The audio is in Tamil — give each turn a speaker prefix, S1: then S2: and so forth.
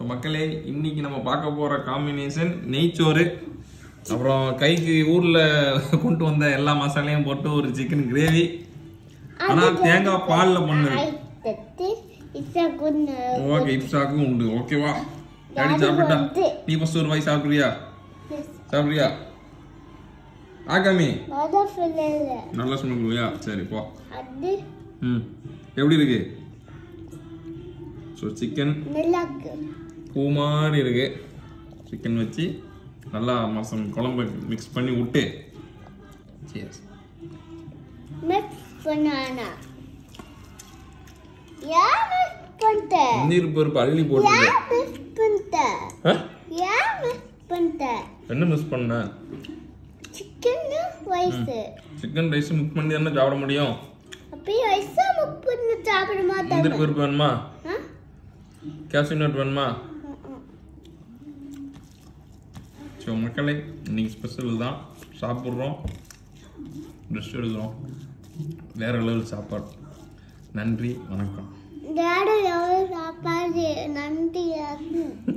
S1: ஸோ மக்களே இன்னைக்கு நம்ம பார்க்க போற காம்பினேஷன் நெய்ச்சோறு அப்புறம் கைக்கு ஊர்ல கொண்டு வந்த எல்லா மசாலையும் போட்டு ஒரு சிக்கன் கிரேவி ஆனா தேங்காய் பால்ல பண்ணது
S2: அடுத்தது இட்ஸ் குட்
S1: ஓகே இப்சாக்கும் உண்டு ஓகேவா டாடி சாப்பிட்டா நீ ஃபர்ஸ்ட் ஒரு வாய் சாப்பிடுறியா சாப்பிடுறியா ஆகாமி
S2: மொதல் ஃபில்லில்
S1: நல்லா சொல்லுங்களையா சரி போ
S2: அது
S1: ம் எப்படி இருக்கு ஸோ சிக்கன்
S2: நல்லா இருக்கு
S1: பூ மாதிரி இருக்கு சிக்கன் வச்சு நல்லா மசம் குழம்பு மிக்ஸ் பண்ணி விட்டு சரி
S2: மிக்ஸ் பண்ணானா ஏன் மிக்ஸ் பண்ணிட்ட
S1: நீர் பருப்பு அள்ளி போட்டு
S2: ஏன் மிக்ஸ் பண்ணிட்ட ஏன் மிக்ஸ் பண்ணிட்ட
S1: என்ன மிஸ் பண்ண
S2: சிக்கன் வயசு
S1: சிக்கன் ரைஸ் மிக்ஸ் பண்ணி தானே சாப்பிட முடியும்
S2: அப்படியே வயசா மிக்ஸ் பண்ணி சாப்பிட
S1: முந்திரி
S2: மாட்டாங்க
S1: பருப்பு வேணுமா
S2: ஆ?
S1: கேஷ்யூ நட் வேணுமா ஸோ மக்களே இன்னைக்கு ஸ்பெஷல் தான் சாப்பிட்றோம் ரெஸ்ட் எடுக்கிறோம் வேற லெவல் சாப்பாடு நன்றி வணக்கம்
S2: டேடி எவ்வளோ சாப்பாடு நன்றி